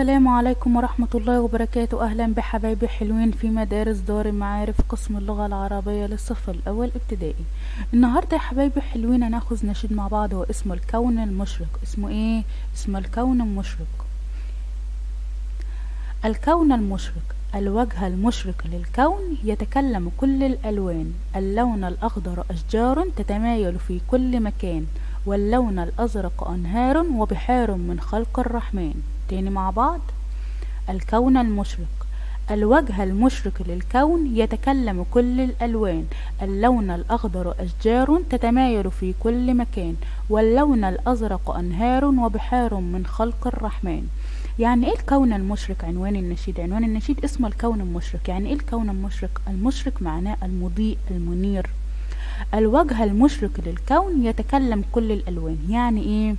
السلام عليكم ورحمة الله وبركاته أهلا بحبايبي حلوين في مدارس دار المعارف قسم اللغة العربية للصف الأول ابتدائي النهاردة يا حبايبي حلوين هناخذ نشيد مع بعض هو اسمه الكون المشرق اسمه ايه؟ اسمه الكون المشرق الكون المشرق الوجه المشرق للكون يتكلم كل الألوان اللون الأخضر أشجار تتمايل في كل مكان واللون الأزرق أنهار وبحار من خلق الرحمن تاني مع بعض الكون المشرق الوجه المشرق للكون يتكلم كل الألوان اللون الأخضر أشجار تتمايل في كل مكان واللون الأزرق أنهار وبحار من خلق الرحمن يعني ايه الكون المشرق عنوان النشيد عنوان النشيد اسمه الكون المشرق يعني ايه الكون المشرق المشرق معناه المضيء المنير الوجه المشرق للكون يتكلم كل الألوان يعني ايه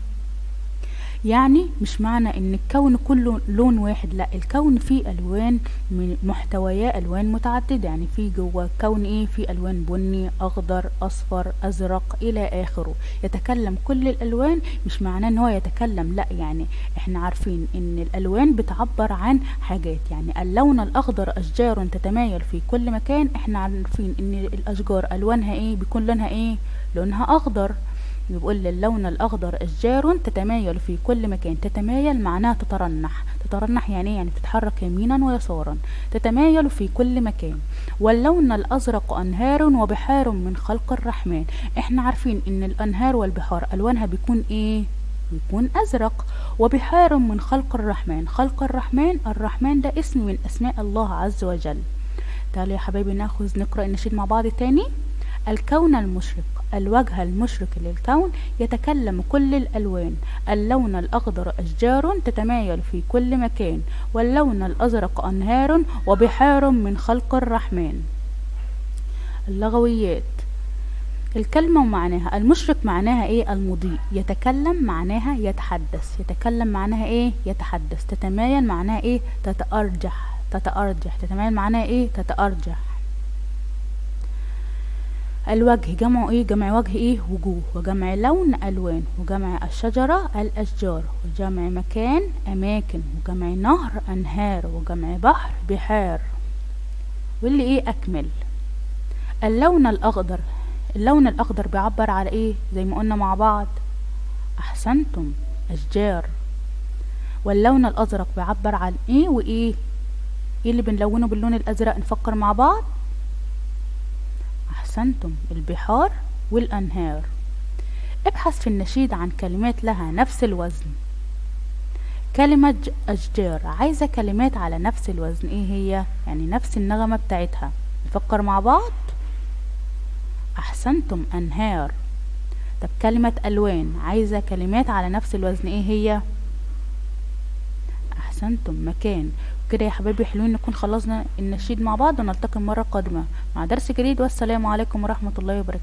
يعني مش معنى ان الكون كله لون واحد لا الكون فيه الوان من محتويات الوان متعدده يعني في جوه الكون ايه في الوان بني اخضر اصفر ازرق الى اخره يتكلم كل الالوان مش معناه ان هو يتكلم لا يعني احنا عارفين ان الالوان بتعبر عن حاجات يعني اللون الاخضر اشجار تتمايل في كل مكان احنا عارفين ان الاشجار الوانها ايه بيكون لونها ايه لونها اخضر بيقول اللون الأخضر أشجار تتمايل في كل مكان تتمايل معناها تترنح تترنح يعني ايه يعني تتحرك يمينا ويسارا تتمايل في كل مكان واللون الأزرق أنهار وبحار من خلق الرحمن احنا عارفين ان الأنهار والبحار ألوانها بيكون ايه بيكون أزرق وبحار من خلق الرحمن خلق الرحمن الرحمن ده اسم من أسماء الله عز وجل تعالوا يا حبايبي ناخذ نقرأ النشيد مع بعض تاني الكون المشرق الوجه المشرق للكون يتكلم كل الألوان اللون الأخضر أشجار تتمايل في كل مكان واللون الأزرق أنهار وبحار من خلق الرحمن اللغويات الكلمة ومعناها المشرق معناها ايه المضيء يتكلم معناها يتحدث يتكلم معناها ايه يتحدث تتمايل معناها ايه تتأرجح تتأرجح تتمايل معناها ايه تتأرجح الوجه جمع ايه جمع وجه ايه وجوه وجمع لون الوان وجمع الشجرة الاشجار وجمع مكان اماكن وجمع نهر انهار وجمع بحر بحار واللي ايه اكمل اللون الاخضر اللون الاخضر بيعبر على ايه زي ما قلنا مع بعض احسنتم اشجار واللون الازرق بيعبر عن ايه وايه ايه اللي بنلونه باللون الازرق نفكر مع بعض أحسنتم البحار والأنهار ابحث في النشيد عن كلمات لها نفس الوزن كلمة أشجار عايزة كلمات على نفس الوزن ايه هي يعني نفس النغمة بتاعتها نفكر مع بعض أحسنتم أنهار طب كلمة ألوان عايزة كلمات على نفس الوزن ايه هي أحسنتم مكان كده يا حبايبي حلوين نكون خلصنا النشيد مع بعض ونلتقي مرة قادمة مع درس جديد والسلام عليكم ورحمة الله وبركاته